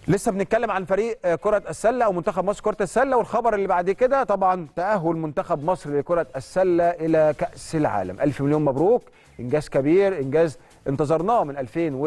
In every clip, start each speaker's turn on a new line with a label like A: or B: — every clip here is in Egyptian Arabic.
A: لسه بنتكلم عن فريق كرة السلة أو منتخب مصر كرة السلة والخبر اللي بعد كده طبعا تأهل منتخب مصر لكرة السلة إلى كأس العالم ألف مليون مبروك إنجاز كبير إنجاز انتظرناه من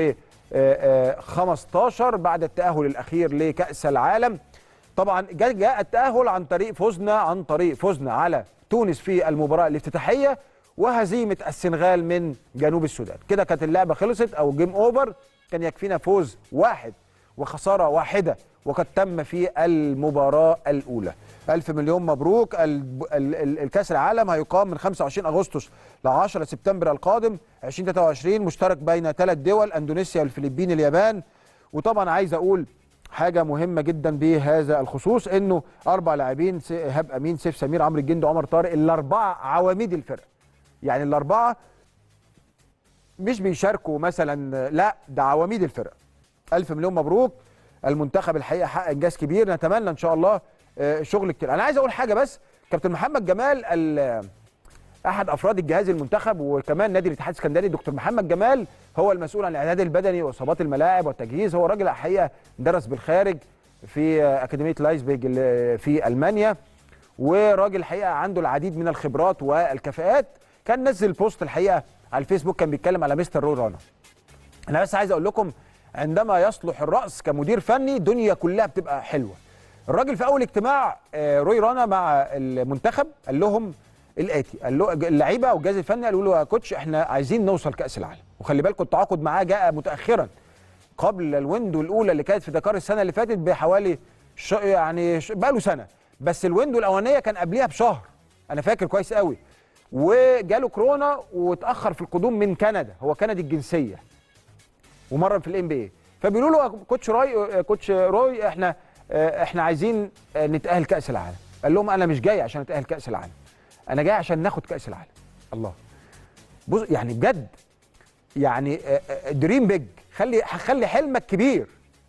A: 2015 بعد التأهل الأخير لكأس العالم طبعا جاء التأهل عن طريق فوزنا عن طريق فوزنا على تونس في المباراة الافتتاحية وهزيمة السنغال من جنوب السودان كده كانت اللعبة خلصت أو جيم أوفر كان يكفينا فوز واحد وخسارة واحدة وقد تم في المباراة الأولى ألف مليون مبروك الكأس العالم هيقام من 25 أغسطس ل 10 سبتمبر القادم 2023 مشترك بين ثلاث دول أندونيسيا والفلبين اليابان وطبعا عايز أقول حاجة مهمة جدا بهذا الخصوص انه اربع لاعبين ايهاب امين سيف سمير عمرو الجندي عمر طارق الاربعة عواميد الفرقة يعني الاربعة مش بيشاركوا مثلا لا ده عواميد الفرقة ألف مليون مبروك المنتخب الحقيقة حقق إنجاز كبير نتمنى إن شاء الله شغل كتير أنا عايز أقول حاجة بس كابتن محمد جمال أحد أفراد الجهاز المنتخب وكمان نادي الاتحاد السكندري دكتور محمد جمال هو المسؤول عن الإعداد البدني وإصابات الملاعب والتجهيز هو راجل الحقيقة درس بالخارج في أكاديمية لايسبيج في ألمانيا وراجل الحقيقة عنده العديد من الخبرات والكفاءات كان نزل بوست الحقيقة على الفيسبوك كان بيتكلم على مستر روي رانا أنا بس عايز أقول لكم عندما يصلح الرأس كمدير فني الدنيا كلها بتبقى حلوة الراجل في أول اجتماع روي رانا مع المنتخب قال لهم الآتي قال له اللعيبة والجهاز الفني قالوا له يا كوتش احنا عايزين نوصل كأس العالم وخلي بالكم التعاقد معاه جاء متأخرا قبل الويندو الأولى اللي كانت في دكار السنة اللي فاتت بحوالي ش... يعني ش... بقى له سنة بس الويندو الأولانية كان قبليها بشهر أنا فاكر كويس قوي وجاله كورونا واتأخر في القدوم من كندا هو كندي الجنسية ومرن في الام بي اي فبيقولوا له كوتش راي كوتش روي احنا احنا عايزين نتاهل كاس العالم قال لهم انا مش جاي عشان اتاهل كاس العالم انا جاي عشان ناخد كاس العالم الله بص يعني بجد يعني دريم بيج خلي خلي حلمك كبير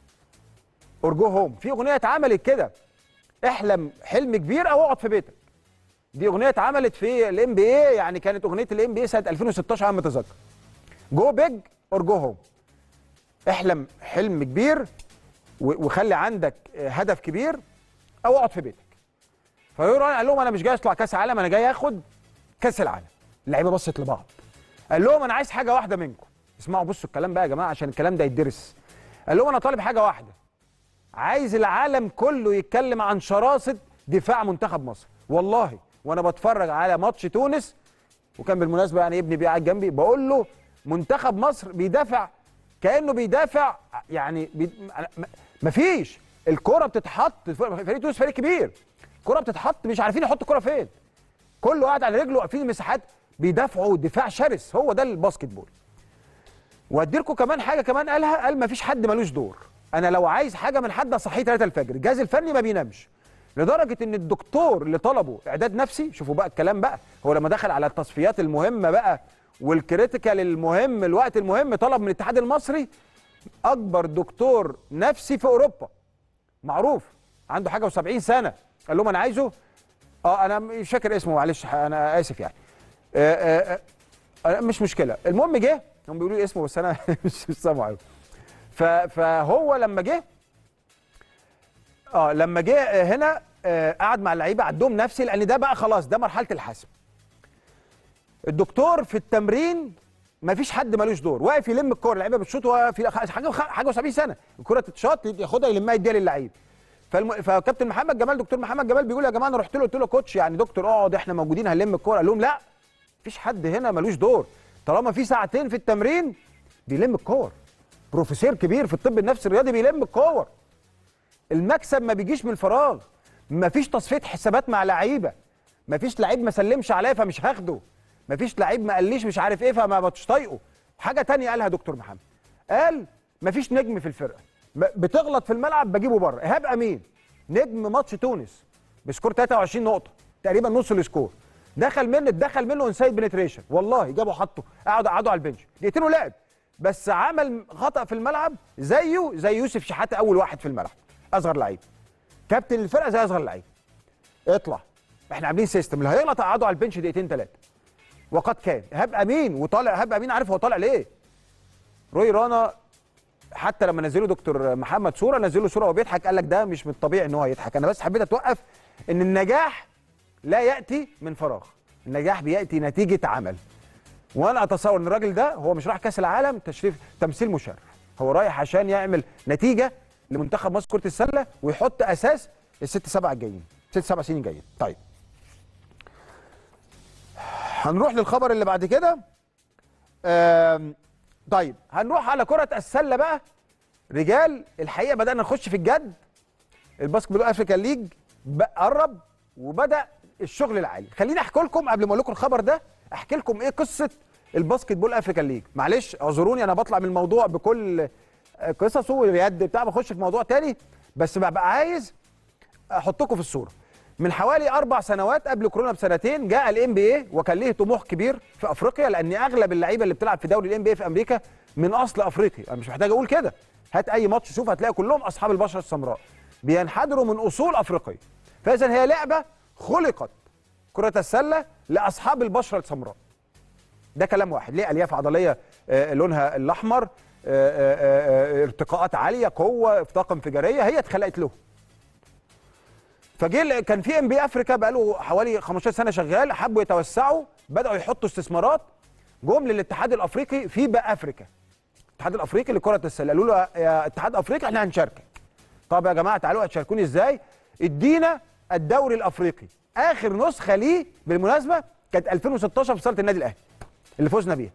A: ارجو هوم في اغنيه اتعملت كده احلم حلم كبير او اقعد في بيتك دي اغنيه اتعملت في الام بي اي يعني كانت اغنيه الام بي اي سنه 2016 على ما اتذكر جو بيج اور جو هوم احلم حلم كبير وخلي عندك هدف كبير او اقعد في بيتك فيوران قال لهم انا مش جاي اطلع كاس عالم انا جاي اخد كاس العالم اللعيبه بصت لبعض قال لهم انا عايز حاجه واحده منكم اسمعوا بصوا الكلام بقى يا جماعه عشان الكلام ده يتدرس قال لهم انا طالب حاجه واحده عايز العالم كله يتكلم عن شراسه دفاع منتخب مصر والله وانا بتفرج على ماتش تونس وكان بالمناسبه يعني ابني قاعد جنبي بقول له منتخب مصر بيدافع كانه بيدافع يعني بي... مفيش الكره بتتحط فريق تونس فريق كبير الكره بتتحط مش عارفين يحطوا الكره فين كله قاعد على رجله واقفين المساحات بيدافعوا دفاع شرس هو ده الباسكت بول وادي لكم كمان حاجه كمان قالها قال مفيش حد ملوش دور انا لو عايز حاجه من حد اصحيه 3 الفجر الجهاز الفني ما بينامش لدرجه ان الدكتور اللي طلبه اعداد نفسي شوفوا بقى الكلام بقى هو لما دخل على التصفيات المهمه بقى والكريتيكال المهم الوقت المهم طلب من الاتحاد المصري اكبر دكتور نفسي في اوروبا معروف عنده حاجه و70 سنه قال لهم انا عايزه اه انا مش فاكر اسمه معلش انا اسف يعني آه آه مش مشكله المهم جه هم بيقولوا لي اسمه بس انا مش مش سامعه فهو لما جه اه لما جه هنا آه قعد مع اللعيبه عندهم نفسي لان ده بقى خلاص ده مرحله الحسم الدكتور في التمرين ما فيش حد ملوش دور واقف يلم الكوره اللعيبه بتشوط في حاجه حاجه و70 سنه الكوره تتشاط ياخدها يلمها يديها للعيب فالم... فكابتن محمد جمال دكتور محمد جمال بيقول يا جماعه انا رحت له قلت له كوتش يعني دكتور اقعد احنا موجودين هنلم الكوره قال لهم لا مفيش حد هنا ملوش دور طالما في ساعتين في التمرين بيلم الكور بروفيسور كبير في الطب النفسي الرياضي بيلم الكور المكسب ما بيجيش من فراغ مفيش تصفيه حسابات مع لعيبه مفيش لعيب ما سلمش عليا فمش هاخده مفيش لعيب ما قاليش مش عارف ايه فما مش طايقه حاجه تانية قالها دكتور محمد قال مفيش نجم في الفرقه بتغلط في الملعب بجيبه بره ايهاب امين نجم ماتش تونس بسكور 23 نقطه تقريبا نص السكور دخل منه اتدخل منه انسايد بنتريشن والله جابه حطه قعدوا قعدوا على البنش دقيقتين ولعب بس عمل خطا في الملعب زيه زي يوسف شحاته اول واحد في الملعب اصغر لعيب كابتن الفرقه زي اصغر لعيب اطلع احنا عاملين سيستم اللي هيغلط قعدوا على البنش دقيقتين ثلاثه وقد كان ايهاب امين وطالع ايهاب امين عارف هو طالع ليه روي رانا حتى لما نزلوا دكتور محمد صوره نزلوا صوره وهو بيضحك قال لك ده مش من الطبيعي ان هو يضحك انا بس حبيت اتوقف ان النجاح لا ياتي من فراغ النجاح بياتي نتيجه عمل وانا اتصور ان الراجل ده هو مش رايح كاس العالم تشريف تمثيل مشرف هو رايح عشان يعمل نتيجه لمنتخب مصر كره السله ويحط اساس الست سبع الجايين ست سبع سنين جايين طيب هنروح للخبر اللي بعد كده آم، طيب هنروح على كره السله بقى رجال الحقيقه بدانا نخش في الجد الباسكت بول افريكان ليج بقى قرب وبدا الشغل العالي خليني احكي لكم قبل ما اقول لكم الخبر ده احكي لكم ايه قصه الباسكت بول افريكان ليج معلش اعذروني انا بطلع من الموضوع بكل قصصه واليد بتاع بخش في موضوع تاني بس ببقى عايز احطكم في الصوره من حوالي اربع سنوات قبل كورونا بسنتين جاء الام بي اي وكان ليه طموح كبير في افريقيا لان اغلب اللعيبه اللي بتلعب في دوري الام بي اي في امريكا من اصل افريقي انا مش محتاج اقول كده هات اي ماتش شوف هتلاقي كلهم اصحاب البشره السمراء بينحدروا من اصول افريقيه فاذا هي لعبه خلقت كره السله لاصحاب البشره السمراء ده كلام واحد ليه الياف عضليه آه، لونها الاحمر آه، آه، آه، ارتقاءات عاليه قوه طاقه انفجاريه هي اتخلقت له فجه كان في ام بي افريكا بقاله حوالي 15 سنه شغال حبوا يتوسعوا بداوا يحطوا استثمارات جم للاتحاد الافريقي في بقى افريكا الاتحاد الافريقي لكره السله قالوا له يا اتحاد افريقيا احنا هنشاركك طب يا جماعه تعالوا هتشاركوني ازاي ادينا الدوري الافريقي اخر نسخه ليه بالمناسبه كانت 2016 في صاله النادي الاهلي اللي فزنا بيها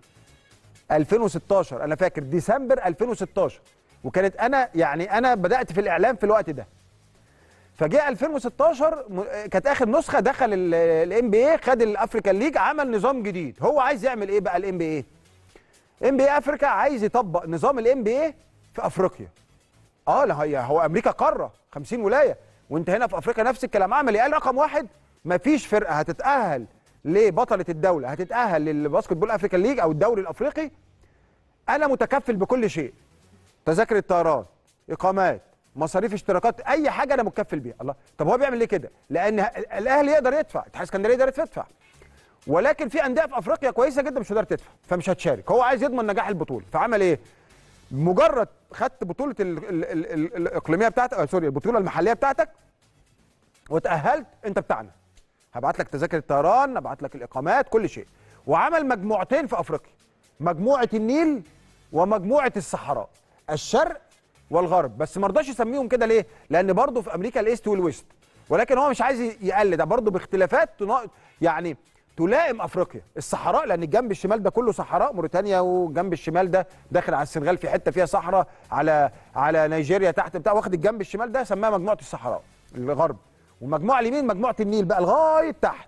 A: 2016 انا فاكر ديسمبر 2016 وكانت انا يعني انا بدات في الاعلام في الوقت ده فجاء 2016 م- كانت اخر نسخه دخل الام بي اي خد الافريكان ليج عمل نظام جديد هو عايز يعمل ايه بقى الام بي اي ام بي اي افريكا عايز يطبق نظام الام بي اي في افريقيا اه لا هي هو امريكا قاره 50 ولايه وانت هنا في افريقيا نفس الكلام عمل ايه قال رقم واحد مفيش فرقه هتتاهل لبطله الدوله هتتاهل للباسكت بول افريكان ليج او الدوري الافريقي انا متكفل بكل شيء تذاكر الطيران اقامات مصاريف اشتراكات اي حاجه انا متكفل بيها الله طب هو بيعمل ليه كده لان الاهلي يقدر يدفع اتحاد اسكندريه يقدر يدفع ولكن في انديه في افريقيا كويسه جدا مش هتقدر تدفع فمش هتشارك هو عايز يضمن نجاح البطوله فعمل ايه مجرد خدت بطوله ال ال ال ال الاقليميه بتاعتك آه سوري البطوله المحليه بتاعتك وتاهلت انت بتاعنا هبعت لك تذاكر الطيران هبعت لك الاقامات كل شيء وعمل مجموعتين في افريقيا مجموعه النيل ومجموعه الصحراء الشرق والغرب بس ما رضاش يسميهم كده ليه لان برضه في امريكا الايست والويست ولكن هو مش عايز يقلد ده برضه باختلافات تنا- يعني تلائم افريقيا الصحراء لان الجنب الشمال ده كله صحراء موريتانيا والجنب الشمال ده داخل على السنغال في حته فيها صحراء على على نيجيريا تحت بتاع واخد الجنب الشمال ده سماها مجموعه الصحراء الغرب والمجموعه اليمين مجموعه النيل بقى لغايه تحت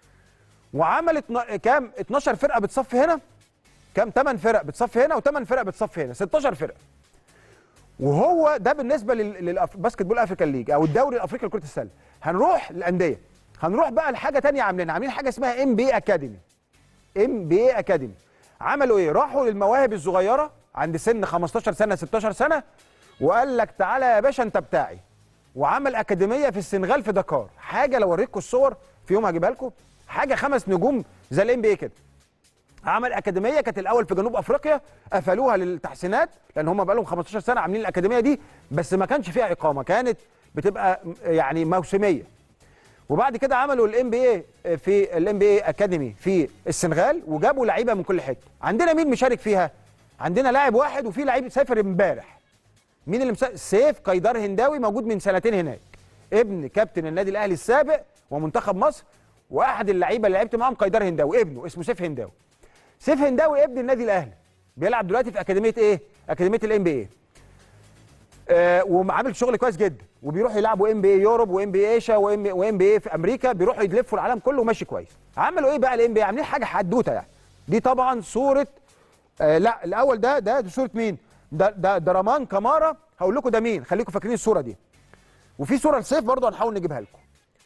A: وعملت ن- كام 12 فرقه بتصف هنا كام 8 فرق بتصف هنا و8 فرق بتصف هنا 16 فرقه وهو ده بالنسبه للباسكت بول افريكان ليج او الدوري الافريقي لكره السله هنروح للانديه هنروح بقى لحاجه تانية عاملينها عاملين حاجه اسمها ام بي اكاديمي ام بي اكاديمي عملوا ايه راحوا للمواهب الصغيره عند سن 15 سنه 16 سنه وقال لك تعالى يا باشا انت بتاعي وعمل اكاديميه في السنغال في دكار حاجه لو اوريكم الصور في يوم هجيبها لكم حاجه خمس نجوم زي الام بي كده عمل اكاديميه كانت الاول في جنوب افريقيا قفلوها للتحسينات لان هم بقى لهم 15 سنه عاملين الاكاديميه دي بس ما كانش فيها اقامه كانت بتبقى م- يعني موسميه وبعد كده عملوا الام بي اي في الام بي اي اكاديمي في السنغال وجابوا لعيبه من كل حته عندنا مين مشارك فيها عندنا لاعب واحد وفي لعيب سافر امبارح مين اللي مسا... سيف قيدار هنداوي موجود من سنتين هناك ابن كابتن النادي الاهلي السابق ومنتخب مصر واحد اللعيبه اللي لعبت معاهم قيدار هنداوي ابنه اسمه سيف هنداوي سيف هنداوي ابن النادي الاهلي بيلعب دلوقتي في اكاديميه ايه اكاديميه الام بي اي آه وعامل شغل كويس جدا وبيروح يلعبوا ام بي اي يوروب وام بي اي ايشا وام بي اي في امريكا بيروحوا يلفوا العالم كله وماشي كويس عملوا ايه بقى الام بي اي عاملين حاجه حدوته يعني دي طبعا صوره آه لا الاول ده ده, ده صوره مين ده ده ده رمان كمارا هقول لكم ده مين خليكم فاكرين الصوره دي وفي صوره لسيف برضه هنحاول نجيبها لكم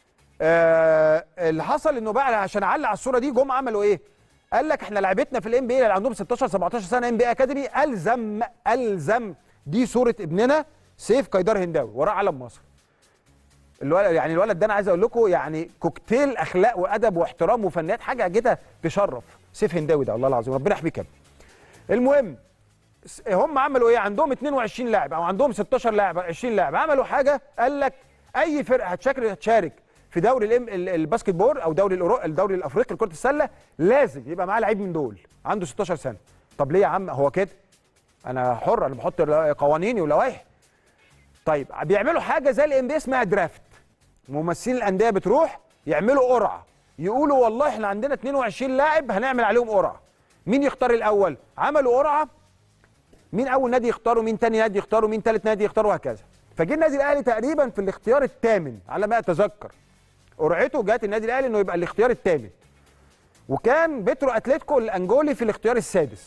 A: آه اللي حصل انه بقى عشان اعلق على الصوره دي جم عملوا ايه قال لك احنا لعبتنا في الام بي اللي عندهم 16 17 سنه ام بي اكاديمي الزم الزم دي صوره ابننا سيف قيدار هنداوي وراه علم مصر الولد يعني الولد ده انا عايز اقول لكم يعني كوكتيل اخلاق وادب واحترام وفنيات حاجه كده تشرف سيف هنداوي ده والله العظيم ربنا يحميه كده المهم س- هم عملوا ايه عندهم 22 لاعب او عندهم 16 لاعب 20 لاعب عملوا حاجه قال لك اي فرقه هتشارك هتشارك في دوري الام ال- الباسكت بول او دوري الأورو... الدوري الافريقي لكره السله لازم يبقى معاه لعيب من دول عنده 16 سنه طب ليه يا عم هو كده انا حر انا بحط قوانيني ولوائح طيب بيعملوا حاجه زي الام بي اسمها درافت ممثلين الانديه بتروح يعملوا قرعه يقولوا والله احنا عندنا 22 لاعب هنعمل عليهم قرعه مين يختار الاول عملوا قرعه مين اول نادي يختاره مين تاني نادي يختاره مين تالت نادي يختاره وهكذا فجه النادي الاهلي تقريبا في الاختيار الثامن على ما اتذكر قرعته جات النادي الاهلي انه يبقى الاختيار الثامن وكان بيترو اتلتيكو الانجولي في الاختيار السادس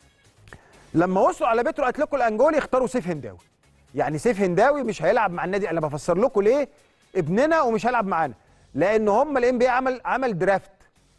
A: لما وصلوا على بيترو اتلتيكو الانجولي اختاروا سيف هنداوي يعني سيف هنداوي مش هيلعب مع النادي انا بفسر لكم ليه ابننا ومش هيلعب معانا لان هم الام بي عمل عمل درافت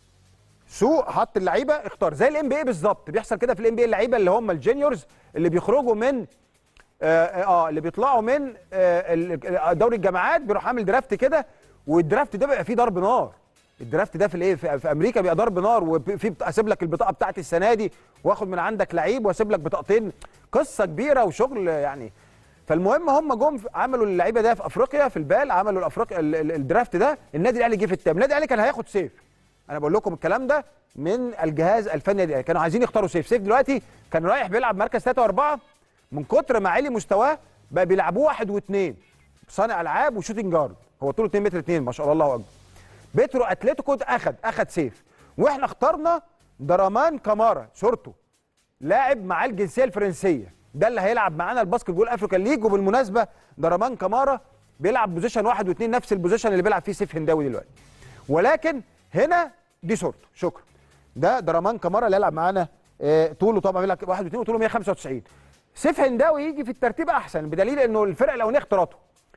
A: سوق حط اللعيبه اختار زي الام بي بالظبط بيحصل كده في الام بي اللعيبه اللي هم الجينيورز اللي بيخرجوا من اه, آه اللي بيطلعوا من آه ال- دوري الجامعات بيروح عامل درافت كده والدرافت ده بيبقى فيه ضرب نار الدرافت ده في الايه في, في امريكا بيبقى ضرب نار وفي بت- اسيب لك البطاقه بتاعتي السنه دي واخد من عندك لعيب واسيب لك بطاقتين قصه كبيره وشغل يعني فالمهم هم جم في- عملوا اللعيبه ده في افريقيا في البال عملوا الافريقيا ال- ال- الدرافت ده النادي الاهلي جه في التام النادي الاهلي كان هياخد سيف انا بقول لكم الكلام ده من الجهاز الفني النادي كانوا عايزين يختاروا سيف سيف دلوقتي كان رايح بيلعب مركز 3 و4 من كتر ما عالي مستواه بقى بيلعبوه واحد واثنين صانع العاب وشوتنج جارد هو طوله 2 متر 2 ما شاء الله الله اكبر بيترو اتلتيكو اخد اخد سيف واحنا اخترنا درامان كامارا شورتو لاعب معاه الجنسيه الفرنسيه ده اللي هيلعب معانا الباسكت بول افريكان ليج وبالمناسبه درامان كامارا بيلعب بوزيشن واحد واثنين نفس البوزيشن اللي بيلعب فيه سيف هنداوي دلوقتي ولكن هنا دي صورته شكرا ده درامان كامارا اللي هيلعب معانا آه، طوله طبعا بيلعب واحد واثنين وطوله 195 سيف هنداوي يجي في الترتيب احسن بدليل انه الفرقه الاولانيه اختارته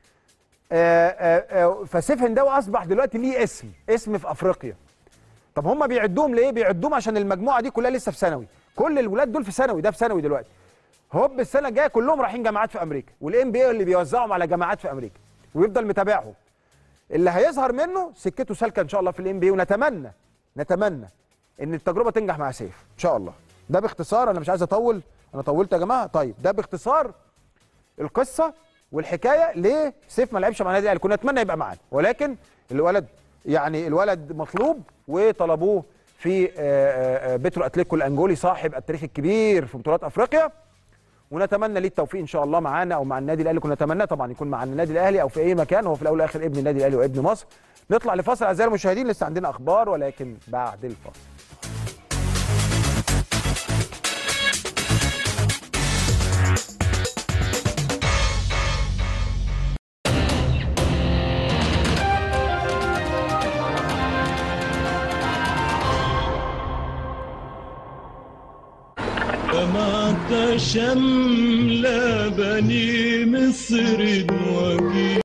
A: آه، آه، آه، فسيف هنداوي اصبح دلوقتي ليه اسم اسم في افريقيا طب هم بيعدوهم ليه بيعدوهم عشان المجموعه دي كلها لسه في ثانوي كل الولاد دول في ثانوي ده في ثانوي دلوقتي هوب السنه الجايه كلهم رايحين جامعات في امريكا والام بي اللي بيوزعهم على جامعات في امريكا ويفضل متابعهم اللي هيظهر منه سكته سالكه ان شاء الله في الام بي ونتمنى نتمنى ان التجربه تنجح مع سيف ان شاء الله ده باختصار انا مش عايز اطول انا طولت يا جماعه طيب ده باختصار القصه والحكايه ليه سيف ما لعبش مع النادي الاهلي كنا نتمنى يبقى معانا ولكن الولد يعني الولد مطلوب وطلبوه في آه، آه، آه، بترو اتليكو الانجولي صاحب التاريخ الكبير في بطولات افريقيا ونتمنى ليه التوفيق ان شاء الله معانا او مع النادي الاهلي كنا نتمنى طبعا يكون مع النادي الاهلي او في اي مكان هو في الاول والاخر ابن النادي الاهلي وابن مصر نطلع لفاصل اعزائي المشاهدين لسه عندنا اخبار ولكن بعد الفاصل
B: جمعت شمل بني مصر وجيل